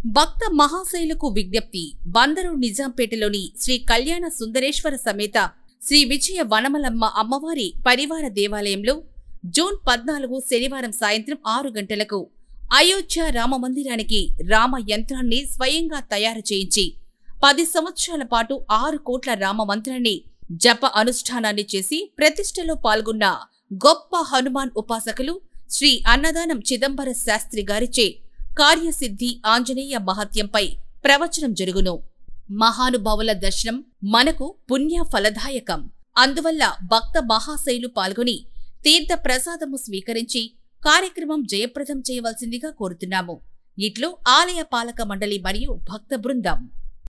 భక్త మహాశైలకు విజ్ఞప్తి బందరు నిజాంపేటలోని శ్రీ కళ్యాణ సుందరేశ్వర సమేత శ్రీ విజయ వనమలమ్మ అమ్మవారి పరివార దేవాలయంలో జూన్ పద్నాలుగు శనివారం సాయంత్రం ఆరు గంటలకు అయోధ్య రామ మందిరానికి రామ యంత్రాన్ని స్వయంగా తయారు చేయించి పది సంవత్సరాల పాటు ఆరు కోట్ల రామ మంత్రాన్ని జప అనుష్ఠానాన్ని చేసి ప్రతిష్టలో పాల్గొన్న గొప్ప హనుమాన్ ఉపాసకులు శ్రీ అన్నదానం చిదంబర శాస్త్రి గారిచే కార్యసిద్ధి ఆంజనేయ మహత్యంపై ప్రవచనం జరుగును మహానుభావుల దర్శనం మనకు పుణ్య ఫలదాయకం అందువల్ల భక్త మహాశైలు పాల్గొని తీర్థ ప్రసాదము స్వీకరించి కార్యక్రమం జయప్రదం చేయవలసిందిగా కోరుతున్నాము ఇట్లు ఆలయ పాలక మండలి మరియు భక్త బృందం